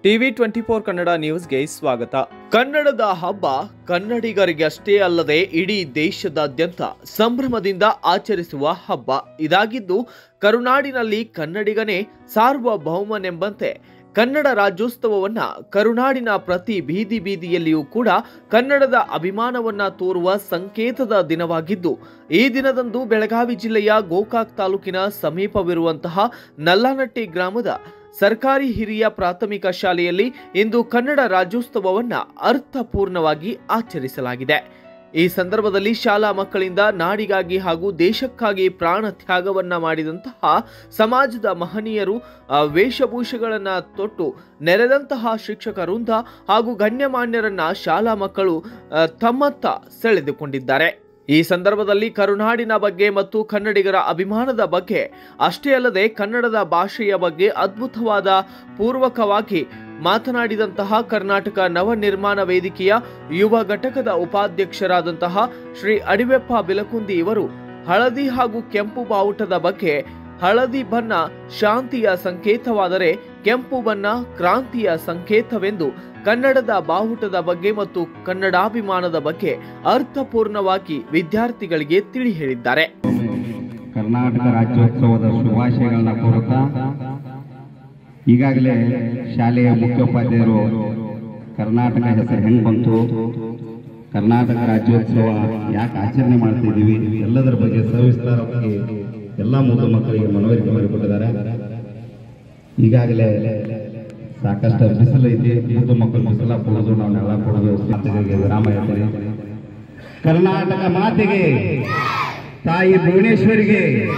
TV twenty four Kannada ನ್ಯೂಸ್ಗೆ ಸ್ವಾಗತ ಕನ್ನಡದ ಹಬ್ಬ ಕನ್ನಡಿಗರಿಗಷ್ಟೇ ಅಲ್ಲದೆ ಇಡೀ ದೇಶದಾದ್ಯಂತ ಸಂಭ್ರಮದಿಂದ ಆಚರಿಸುವ ಹಬ್ಬ ಇದಾಗಿದ್ದು ಕರುನಾಡಿನಲ್ಲಿ ಕನ್ನಡಿಗನೇ ಸಾರ್ವಭೌಮನೆಂಬಂತೆ ಕನ್ನಡ ರಾಜ್ಯೋತ್ಸವವನ್ನ ಕರುನಾಡಿನ ಪ್ರತಿ ಬೀದಿ ಬೀದಿಯಲ್ಲಿಯೂ ಕೂಡ ಕನ್ನಡದ ಅಭಿಮಾನವನ್ನ ತೋರುವ ಸಂಕೇತದ ದಿನವಾಗಿದ್ದು ಈ ದಿನದಂದು ಬೆಳಗಾವಿ ಜಿಲ್ಲೆಯ ಗೋಕಾಕ್ ತಾಲೂಕಿನ ಸಮೀಪವಿರುವಂತಹ ನಲ್ಲನಟ್ಟಿ ಗ್ರಾಮದ ಸರ್ಕಾರಿ ಹಿರಿಯ ಪ್ರಾಥಮಿಕ ಶಾಲೆಯಲ್ಲಿ ಇಂದು ಕನ್ನಡ ರಾಜ್ಯೋತ್ಸವವನ್ನ ಅರ್ಥಪೂರ್ಣವಾಗಿ ಆಚರಿಸಲಾಗಿದೆ ಈ ಸಂದರ್ಭದಲ್ಲಿ ಶಾಲಾ ಮಕ್ಕಳಿಂದ ನಾಡಿಗಾಗಿ ಹಾಗೂ ದೇಶಕ್ಕಾಗಿ ಪ್ರಾಣ ತ್ಯಾಗವನ್ನ ಮಾಡಿದಂತಹ ಸಮಾಜದ ಮಹನೀಯರು ಆ, ವೇಷಭೂಷೆಗಳನ್ನ ತೊಟ್ಟು ನೆರೆದಂತಹ ಶಿಕ್ಷಕ ವೃಂದ ಹಾಗೂ ಗಣ್ಯಮಾನ್ಯರನ್ನ ಶಾಲಾ ಮಕ್ಕಳು ಆ, ತಮ್ಮತ್ತ ಸೆಳೆದುಕೊಂಡಿದ್ದಾರೆ ಈ ಸಂದರ್ಭದಲ್ಲಿ ಕರುನಾಡಿನ ಬಗ್ಗೆ ಮತ್ತು ಕನ್ನಡಿಗರ ಅಭಿಮಾನದ ಬಗ್ಗೆ ಅಷ್ಟೇ ಅಲ್ಲದೆ ಕನ್ನಡದ ಭಾಷೆಯ ಬಗ್ಗೆ ಅದ್ಭುತವಾದ ಪೂರ್ವಕವಾಗಿ ಮಾತನಾಡಿದಂತಹ ಕರ್ನಾಟಕ ನವನಿರ್ಮಾಣ ವೇದಿಕೆಯ ಯುವ ಘಟಕದ ಉಪಾಧ್ಯಕ್ಷರಾದಂತಹ ಶ್ರೀ ಅಡಿವೆಪ್ಪ ಬಿಲಕುಂದಿ ಇವರು ಹಳದಿ ಹಾಗೂ ಕೆಂಪು ಬಾವುಟದ ಬಗ್ಗೆ ಹಳದಿ ಬಣ್ಣ ಶಾಂತಿಯ ಸಂಕೇತವಾದರೆ ಕೆಂಪು ಬಣ್ಣ ಕ್ರಾಂತಿಯ ಸಂಕೇತವೆಂದು ಕನ್ನಡದ ಬಾವುಟದ ಬಗ್ಗೆ ಮತ್ತು ಕನ್ನಡಾಭಿಮಾನದ ಬಗ್ಗೆ ಅರ್ಥಪೂರ್ಣವಾಗಿ ವಿದ್ಯಾರ್ಥಿಗಳಿಗೆ ತಿಳಿ ಹೇಳಿದ್ದಾರೆ ಕರ್ನಾಟಕ ರಾಜ್ಯೋತ್ಸವದ ಶುಭಾಶಯಗಳನ್ನ ಕೋರುತ್ತಾ ಈಗಾಗಲೇ ಶಾಲೆಯ ಮುಖ್ಯೋಪಾಧ್ಯಾಯರು ಕರ್ನಾಟಕ ಹೆಸರು ಹೆಂಗ್ ಬಂತು ಕರ್ನಾಟಕ ರಾಜ್ಯೋತ್ಸವ ಯಾಕೆ ಆಚರಣೆ ಮಾಡ್ತಾ ಇದ್ದೀವಿ ಎಲ್ಲದರ ಬಗ್ಗೆ ಸವಿಸ್ತಾರವಾಗಿ ಎಲ್ಲ ಮುದ್ದು ಮಕ್ಕಳಿಗೆ ಮನವರಿಕೆ ಮಾಡಿಕೊಟ್ಟಿದ್ದಾರೆ ಈಗಾಗಲೇ ಸಾಕಷ್ಟು ಬಿಸಿಲು ಐತಿ ಮುದ್ದು ಮಕ್ಕಳು ಬಿಸಿಲ ಕೊಡೋದು ನಾವು ನೆಲ ಕೊಡೋದು ಮಾತುಗಳಿಗೆ ವಿರಾಮ ಹೇಳ್ತೇನೆ ಕರ್ನಾಟಕ ಮಾತೆಗೆ ತಾಯಿ ಭುವನೇಶ್ವರಿಗೆ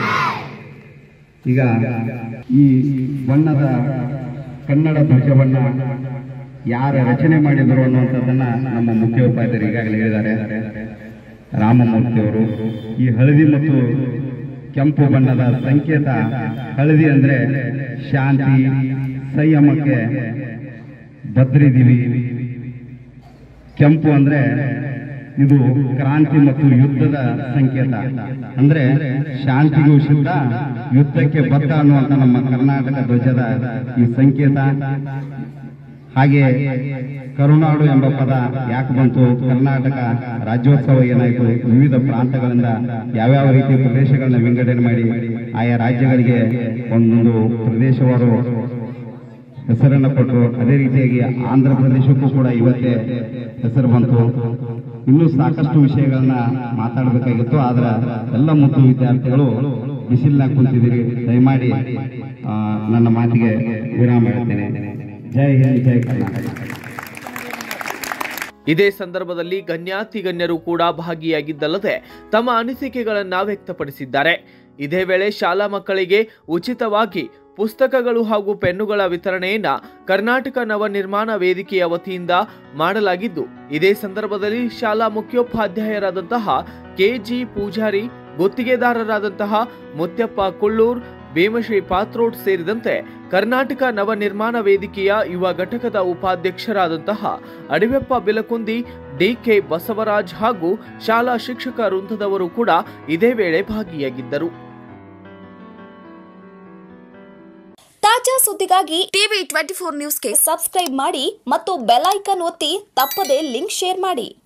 ಈಗ ಈ ಬಣ್ಣದ ಕನ್ನಡ ಧ್ವಜವನ್ನ ಯಾರ ರಚನೆ ಮಾಡಿದರು ಅನ್ನುವಂಥದ್ದನ್ನ ನಮ್ಮ ಮುಖ್ಯೋಪಾಧ್ಯಾಯರು ಈಗಾಗಲೇ ಹೇಳಿದ್ದಾರೆ ರಾಮಮೂರ್ತಿಯವರು ಈ ಹಳದಿ ಮತ್ತು ಕೆಂಪು ಬಣ್ಣದ ಸಂಕೇತ ಹಳದಿ ಅಂದ್ರೆ ಶಾಂತಿ ಸಂಯಮಕ್ಕೆ ಬದ್ರಿದೀವಿ ಕೆಂಪು ಅಂದ್ರೆ ಇದು ಕ್ರಾಂತಿ ಮತ್ತು ಯುದ್ಧದ ಸಂಕೇತ ಅಂದ್ರೆ ಶಾಂತಿಗೂ ಸಿದ್ಧ ಯುದ್ಧಕ್ಕೆ ಬದ್ಧ ಅನ್ನುವಂತ ನಮ್ಮ ಕರ್ನಾಟಕ ಧ್ವಜದ ಈ ಸಂಕೇತ ಹಾಗೆ ಕರುನಾಡು ಎಂಬ ಪದ ಯಾಕೆ ಬಂತು ಕರ್ನಾಟಕ ರಾಜ್ಯೋತ್ಸವ ಏನಾಯಿತು ವಿವಿಧ ಪ್ರಾಂತಗಳಿಂದ ಯಾವ್ಯಾವ ರೀತಿಯ ಪ್ರದೇಶಗಳನ್ನ ವಿಂಗಡಣೆ ಮಾಡಿ ಆಯಾ ರಾಜ್ಯಗಳಿಗೆ ಒಂದೊಂದು ಪ್ರದೇಶವಾರು ಹೆಸರನ್ನು ಕೊಟ್ಟರು ಅದೇ ರೀತಿಯಾಗಿ ಆಂಧ್ರ ಪ್ರದೇಶಕ್ಕೂ ಕೂಡ ಇವತ್ತೇ ಹೆಸರು ಬಂತು ಇನ್ನೂ ಸಾಕಷ್ಟು ವಿಷಯಗಳನ್ನ ಮಾತಾಡಬೇಕಾಗಿತ್ತು ಆದ್ರೆ ಎಲ್ಲ ಮುದ್ದು ವಿದ್ಯಾರ್ಥಿಗಳು ಬಿಸಿಲಿನಾಗ ಕುಂತಿದ್ದೀರಿ ದಯಮಾಡಿ ಆ, ನನ್ನ ಮಾತಿಗೆ ವಿರಾಮ ಹೇಳ್ತೇನೆ ಜೈ ಹಿಂದ್ ಜೈ ಕರ್ನಾಟಕ ಇದೇ ಸಂದರ್ಭದಲ್ಲಿ ಗಣ್ಯಾತಿ ಗಣ್ಯರು ಕೂಡ ಭಾಗಿಯಾಗಿದ್ದಲ್ಲದೆ ತಮ್ಮ ಅನಿಸಿಕೆಗಳನ್ನ ವ್ಯಕ್ತಪಡಿಸಿದ್ದಾರೆ ಇದೇ ವೇಳೆ ಶಾಲಾ ಮಕ್ಕಳಿಗೆ ಉಚಿತವಾಗಿ ಪುಸ್ತಕಗಳು ಹಾಗೂ ಪೆನ್ನುಗಳ ವಿತರಣೆಯನ್ನ ಕರ್ನಾಟಕ ನವನಿರ್ಮಾಣ ವೇದಿಕೆಯ ವತಿಯಿಂದ ಮಾಡಲಾಗಿದ್ದು ಇದೇ ಸಂದರ್ಭದಲ್ಲಿ ಶಾಲಾ ಮುಖ್ಯೋಪಾಧ್ಯಾಯರಾದಂತಹ ಕೆಜಿ ಪೂಜಾರಿ ಗುತ್ತಿಗೆದಾರರಾದಂತಹ ಮುತ್ಯಪ್ಪ ಕುಳ್ಳೂರ್ ಭೀಮಶ್ರೀ ಪಾತ್ರೋಡ್ ಸೇರಿದಂತೆ ಕರ್ನಾಟಕ ನವನಿರ್ಮಾಣ ವೇದಿಕೆಯ ಯುವ ಘಟಕದ ಉಪಾಧ್ಯಕ್ಷರಾದಂತಹ ಅಡಿವೆಪ್ಪ ಬಿಲಕುಂದಿ ಡಿಕೆ ಬಸವರಾಜ್ ಹಾಗೂ ಶಾಲಾ ಶಿಕ್ಷಕ ವೃಂದದವರು ಕೂಡ ಇದೇ ವೇಳೆ ಭಾಗಿಯಾಗಿದ್ದರು ತಾಜಾ ಸುದ್ದಿಗಾಗಿ ಟಿವಿ ಟ್ವೆಂಟಿ ಫೋರ್ ನ್ಯೂಸ್ಗೆ ಸಬ್ಸ್ಕ್ರೈಬ್ ಮಾಡಿ ಮತ್ತು ಬೆಲ್ ಐಕಾನ್ ಒತ್ತಿ ತಪ್ಪದೇ ಲಿಂಕ್ ಶೇರ್ ಮಾಡಿ